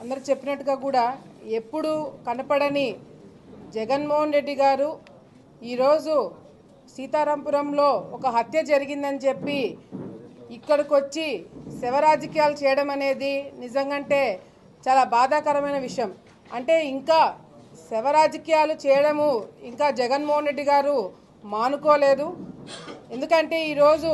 అందరు చెప్పినట్టుగా కూడా ఎప్పుడు కనపడని జగన్మోహన్ రెడ్డి గారు ఈరోజు సీతారాంపురంలో ఒక హత్య జరిగిందని చెప్పి ఇక్కడికి వచ్చి శవరాజకీయాలు చేయడం అనేది నిజంగంటే చాలా బాధాకరమైన విషయం అంటే ఇంకా శవరాజకీయాలు చేయడము ఇంకా జగన్మోహన్ రెడ్డి గారు మానుకోలేదు ఎందుకంటే ఈరోజు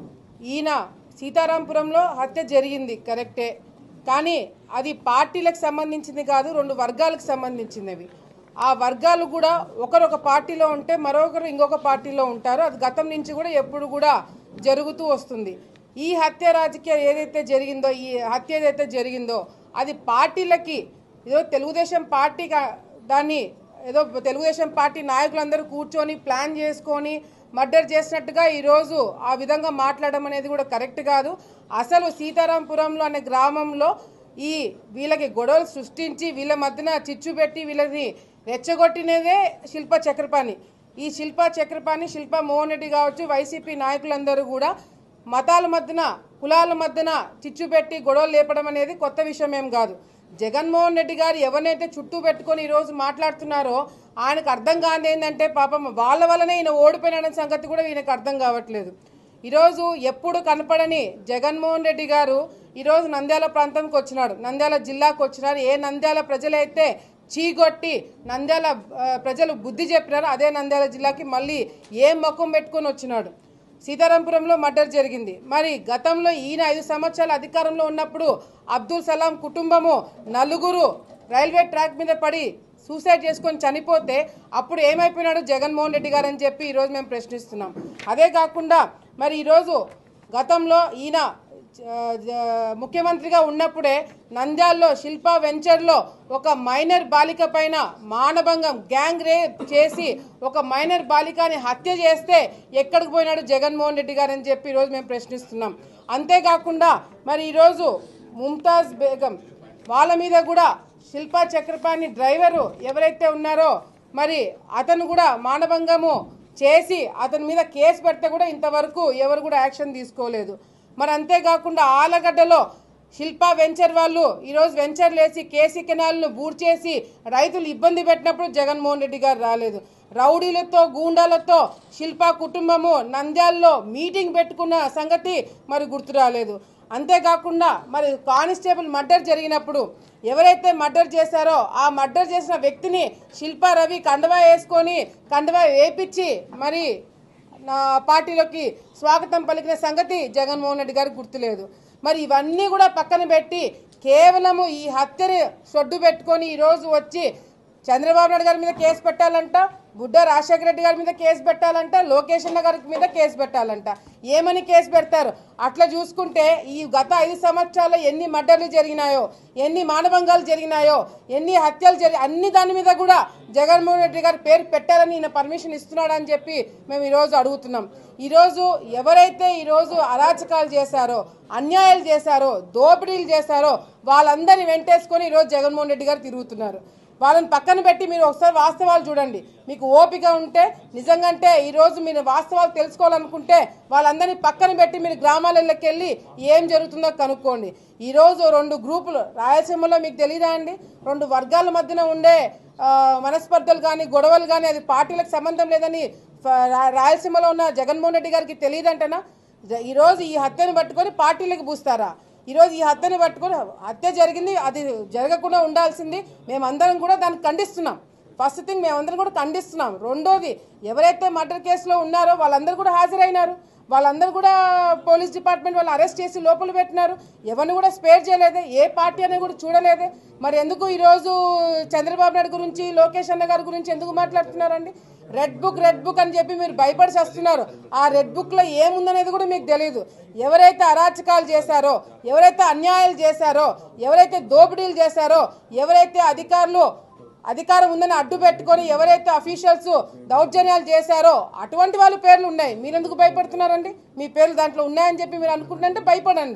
ఈయన సీతారాంపురంలో హత్య జరిగింది కరెక్టే కానీ అది పార్టీలకు సంబంధించింది కాదు రెండు వర్గాలకు సంబంధించినవి ఆ వర్గాలు కూడా ఒకరొక పార్టీలో ఉంటే మరొకరు ఇంకొక పార్టీలో ఉంటారు అది గతం నుంచి కూడా ఎప్పుడు కూడా జరుగుతూ వస్తుంది ఈ హత్య రాజకీయం ఏదైతే జరిగిందో ఈ హత్య ఏదైతే జరిగిందో అది పార్టీలకి ఏదో తెలుగుదేశం పార్టీ దాన్ని ఏదో తెలుగుదేశం పార్టీ నాయకులందరూ కూర్చొని ప్లాన్ చేసుకొని మర్డర్ చేసినట్టుగా ఈరోజు ఆ విధంగా మాట్లాడడం అనేది కూడా కరెక్ట్ కాదు అసలు సీతారాంపురంలో అనే గ్రామంలో ఈ వీళ్ళకి గొడవలు సృష్టించి వీళ్ళ మధ్యన చిచ్చు పెట్టి వీళ్ళని రెచ్చగొట్టినదే శిల్ప చక్రపాణి ఈ శిల్ప చక్రపాణి శిల్ప మోహన్ రెడ్డి కావచ్చు వైసీపీ నాయకులందరూ కూడా మతాల మధ్యన కులాల మధ్యన చిచ్చు పెట్టి గొడవలు లేపడం అనేది కొత్త విషయం ఏం కాదు జగన్మోహన్ రెడ్డి గారు ఎవరినైతే చుట్టూ పెట్టుకొని ఈరోజు మాట్లాడుతున్నారో ఆయనకు అర్థం కాని ఏంటంటే పాపం వాళ్ళ వల్లనే ఈయన ఓడిపోయిన సంగతి కూడా ఈయనకు అర్థం కావట్లేదు ఈరోజు ఎప్పుడు కనపడని జగన్మోహన్ రెడ్డి గారు ఈరోజు నంద్యాల ప్రాంతంకి వచ్చినాడు నంద్యాల జిల్లాకు వచ్చినారు ఏ నంద్యాల ప్రజలైతే చీగొట్టి నంద్యాల ఆ, ప్రజలు బుద్ధి చెప్పినారు అదే నంద్యాల జిల్లాకి మళ్ళీ ఏం మక్కుం పెట్టుకొని వచ్చినాడు సీతారాంపురంలో మర్డర్ జరిగింది మరి గతంలో ఈయన ఐదు సంవత్సరాలు అధికారంలో ఉన్నప్పుడు అబ్దుల్ సలాం కుటుంబము నలుగురు రైల్వే ట్రాక్ మీద పడి సూసైడ్ చేసుకొని చనిపోతే అప్పుడు ఏమైపోయినాడు జగన్మోహన్ రెడ్డి గారు అని చెప్పి ఈరోజు మేము ప్రశ్నిస్తున్నాం అదే కాకుండా మరి ఈరోజు గతంలో ఈయన ఆ, జ- ముఖ్యమంత్రిగా ఉన్నప్పుడే నంద్యాల్లో శిల్ప వెంచర్లో ఒక మైనర్ బాలిక పైన మానభంగం గ్యాంగ్ రేప్ చేసి ఒక మైనర్ బాలికని హత్య చేస్తే ఎక్కడికి పోయినాడు జగన్మోహన్ రెడ్డి గారు అని చెప్పి ఈరోజు మేము ప్రశ్నిస్తున్నాం అంతేకాకుండా మరి ఈరోజు ముంతాజ్ బేగం వాళ్ళ మీద కూడా శిల్పా చక్రపాణి డ్రైవరు ఎవరైతే ఉన్నారో మరి అతను కూడా మానభంగము చేసి అతని మీద కేసు పెడితే కూడా ఇంతవరకు ఎవరు కూడా యాక్షన్ తీసుకోలేదు మరి అంతేకాకుండా ఆలగడ్డలో శిల్పా వెంచర్ వాళ్ళు ఈరోజు వెంచర్లు వేసి కేసీ కెనాల్ను బూడ్చేసి రైతులు ఇబ్బంది పెట్టినప్పుడు జగన్మోహన్ రెడ్డి గారు రాలేదు రౌడీలతో గూండాలతో శిల్పా కుటుంబము నంద్యాల్లో మీటింగ్ పెట్టుకున్న సంగతి మరి గుర్తు రాలేదు అంతేకాకుండా మరి కానిస్టేబుల్ మర్డర్ జరిగినప్పుడు ఎవరైతే మర్డర్ చేశారో ఆ మర్డర్ చేసిన వ్యక్తిని శిల్పా రవి కండవా వేసుకొని కండవా వేపించి మరి నా పార్టీలోకి స్వాగతం పలికిన సంగతి జగన్మోహన్ రెడ్డి గారికి గుర్తులేదు మరి ఇవన్నీ కూడా పక్కన పెట్టి కేవలము ఈ హత్యని సొడ్డు పెట్టుకొని ఈరోజు వచ్చి చంద్రబాబు నాయుడు గారి మీద కేసు పెట్టాలంట బుడ్డ రాజశేఖర రెడ్డి గారి మీద కేసు పెట్టాలంట లోకేష్ అన్న గారి మీద కేసు పెట్టాలంట ఏమని కేసు పెడతారు అట్లా చూసుకుంటే ఈ గత ఐదు సంవత్సరాల్లో ఎన్ని మర్డర్లు జరిగినాయో ఎన్ని మానభంగాలు జరిగినాయో ఎన్ని హత్యలు జరిగి అన్ని దాని మీద కూడా జగన్మోహన్ రెడ్డి గారి పేరు పెట్టాలని ఈయన పర్మిషన్ ఇస్తున్నాడని చెప్పి మేము ఈరోజు అడుగుతున్నాం ఈరోజు ఎవరైతే ఈరోజు అరాచకాలు చేశారో అన్యాయాలు చేశారో దోపిడీలు చేశారో వాళ్ళందరినీ వెంటేసుకొని ఈరోజు జగన్మోహన్ రెడ్డి గారు తిరుగుతున్నారు వాళ్ళని పక్కన పెట్టి మీరు ఒకసారి వాస్తవాలు చూడండి మీకు ఓపిక ఉంటే నిజంగంటే ఈరోజు మీరు వాస్తవాలు తెలుసుకోవాలనుకుంటే వాళ్ళందరినీ పక్కన పెట్టి మీరు గ్రామాలలోకి వెళ్ళి ఏం జరుగుతుందో కనుక్కోండి ఈరోజు రెండు గ్రూపులు రాయలసీమలో మీకు తెలియదా అండి రెండు వర్గాల మధ్యన ఉండే ఆ, మనస్పర్ధలు కానీ గొడవలు కానీ అది పార్టీలకు సంబంధం లేదని ఫ- రా- రాయలసీమలో ఉన్న జగన్మోహన్ రెడ్డి గారికి తెలియదంటనా జ- ఈరోజు ఈ హత్యను పట్టుకొని పార్టీలకు పూస్తారా ఈరోజు ఈ హత్యను పట్టుకొని హత్య జరిగింది అది జరగకుండా ఉండాల్సింది మేమందరం కూడా దాన్ని ఖండిస్తున్నాం ఫస్ట్ థింగ్ మేమందరం కూడా ఖండిస్తున్నాం రెండోది ఎవరైతే మర్డర్ కేసులో ఉన్నారో వాళ్ళందరూ కూడా హాజరైనారు వాళ్ళందరూ కూడా పోలీస్ డిపార్ట్మెంట్ వాళ్ళు అరెస్ట్ చేసి లోపల పెట్టినారు ఎవరిని కూడా స్పేర్ చేయలేదే ఏ పార్టీ అనేది కూడా చూడలేదే మరి ఎందుకు ఈరోజు చంద్రబాబు నాయుడు గురించి లోకేష్ అన్న గారి గురించి ఎందుకు మాట్లాడుతున్నారండి రెడ్ బుక్ రెడ్ బుక్ అని చెప్పి మీరు భయపడి వస్తున్నారు ఆ రెడ్ బుక్లో ఏముందనేది కూడా మీకు తెలియదు ఎవరైతే అరాచకాలు చేశారో ఎవరైతే అన్యాయాలు చేశారో ఎవరైతే దోపిడీలు చేశారో ఎవరైతే అధికారులు అధికారం ఉందని అడ్డు పెట్టుకొని ఎవరైతే అఫీషియల్స్ దౌర్జన్యాలు చేశారో అటువంటి వాళ్ళ పేర్లు ఉన్నాయి మీరెందుకు భయపడుతున్నారండి మీ పేర్లు దాంట్లో ఉన్నాయని చెప్పి మీరు అనుకుంటుంటే భయపడండి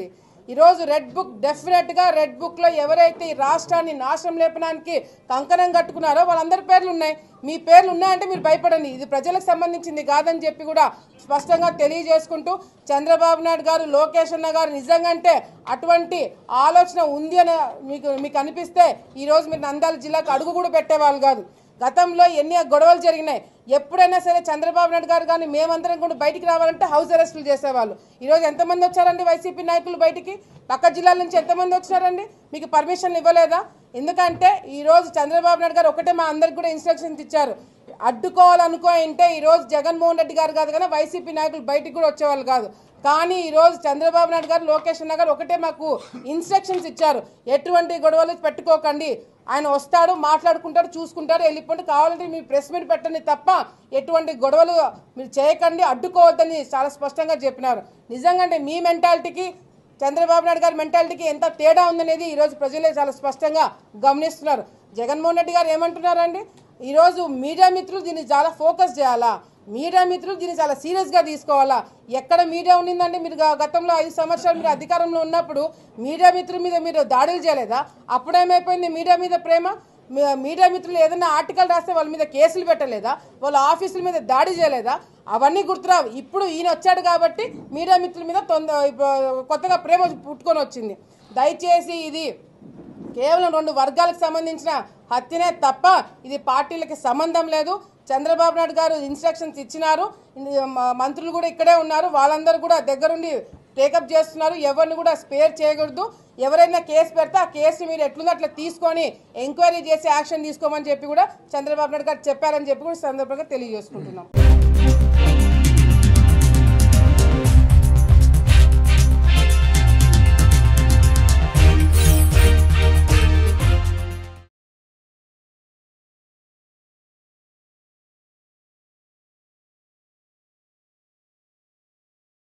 ఈరోజు రెడ్ బుక్ డెఫినెట్గా రెడ్ బుక్లో ఎవరైతే ఈ రాష్ట్రాన్ని నాశనం లేపడానికి కంకణం కట్టుకున్నారో వాళ్ళందరి పేర్లు ఉన్నాయి మీ పేర్లు ఉన్నాయంటే మీరు భయపడండి ఇది ప్రజలకు సంబంధించింది కాదని చెప్పి కూడా స్పష్టంగా తెలియజేసుకుంటూ చంద్రబాబు నాయుడు గారు లోకేష్ అన్న గారు నిజంగా అంటే అటువంటి ఆలోచన ఉంది అని మీకు మీకు అనిపిస్తే ఈరోజు మీరు నంద్యాల జిల్లాకు అడుగు కూడా పెట్టేవాళ్ళు కాదు గతంలో ఎన్ని గొడవలు జరిగినాయి ఎప్పుడైనా సరే చంద్రబాబు నాయుడు గారు కానీ మేమందరం కూడా బయటికి రావాలంటే హౌస్ అరెస్టులు చేసేవాళ్ళు ఈరోజు ఎంతమంది వచ్చారండి వైసీపీ నాయకులు బయటికి పక్క జిల్లాల నుంచి ఎంతమంది వచ్చారండి మీకు పర్మిషన్ ఇవ్వలేదా ఎందుకంటే ఈరోజు చంద్రబాబు నాయుడు గారు ఒకటే మా అందరికి కూడా ఇన్స్ట్రక్షన్స్ ఇచ్చారు అడ్డుకోవాలనుకో అంటే ఈరోజు జగన్మోహన్ రెడ్డి గారు కాదు కానీ వైసీపీ నాయకులు బయటికి కూడా వచ్చేవాళ్ళు కాదు కానీ ఈరోజు చంద్రబాబు నాయుడు గారు లోకేష్ అన్న గారు ఒకటే మాకు ఇన్స్ట్రక్షన్స్ ఇచ్చారు ఎటువంటి గొడవలు పెట్టుకోకండి ఆయన వస్తాడు మాట్లాడుకుంటాడు చూసుకుంటాడు వెళ్ళిపోండి కావాలంటే మీరు ప్రెస్ మీట్ పెట్టండి తప్ప ఎటువంటి గొడవలు మీరు చేయకండి అడ్డుకోవద్దని చాలా స్పష్టంగా చెప్పినారు నిజంగా అంటే మీ మెంటాలిటీకి చంద్రబాబు నాయుడు గారి మెంటాలిటీకి ఎంత తేడా ఉందనేది ఈరోజు ప్రజలే చాలా స్పష్టంగా గమనిస్తున్నారు జగన్మోహన్ రెడ్డి గారు ఏమంటున్నారండి ఈరోజు మీడియా మిత్రులు దీన్ని చాలా ఫోకస్ చేయాలా మీడియా మిత్రులు దీన్ని చాలా సీరియస్గా తీసుకోవాలా ఎక్కడ మీడియా ఉండిందంటే మీరు గ- గతంలో ఐదు సంవత్సరాలు మీరు అధికారంలో ఉన్నప్పుడు మీడియా మిత్రుల మీద మీరు దాడులు చేయలేదా అప్పుడేమైపోయింది మీడియా మీద ప్రేమ మీ- మీడియా మిత్రులు ఏదైనా ఆర్టికల్ రాస్తే వాళ్ళ మీద కేసులు పెట్టలేదా వాళ్ళ ఆఫీసుల మీద దాడి చేయలేదా అవన్నీ గుర్తురావు ఇప్పుడు ఈయన వచ్చాడు కాబట్టి మీడియా మిత్రుల మీద తొంద ఇప్పుడు కొత్తగా ప్రేమ పుట్టుకొని వచ్చింది దయచేసి ఇది కేవలం రెండు వర్గాలకు సంబంధించిన హత్యనే తప్ప ఇది పార్టీలకి సంబంధం లేదు చంద్రబాబు నాయుడు గారు ఇన్స్ట్రక్షన్స్ ఇచ్చినారు ఇది మ- మంత్రులు కూడా ఇక్కడే ఉన్నారు వాళ్ళందరూ కూడా దగ్గరుండి టేకప్ చేస్తున్నారు ఎవరిని కూడా స్పేర్ చేయకూడదు ఎవరైనా కేసు పెడితే ఆ కేసు మీరు ఎట్లుందో అట్లా తీసుకొని ఎంక్వైరీ చేసి యాక్షన్ తీసుకోమని చెప్పి కూడా చంద్రబాబు నాయుడు గారు చెప్పారని చెప్పి కూడా ఈ సందర్భంగా తెలియజేసుకుంటున్నాం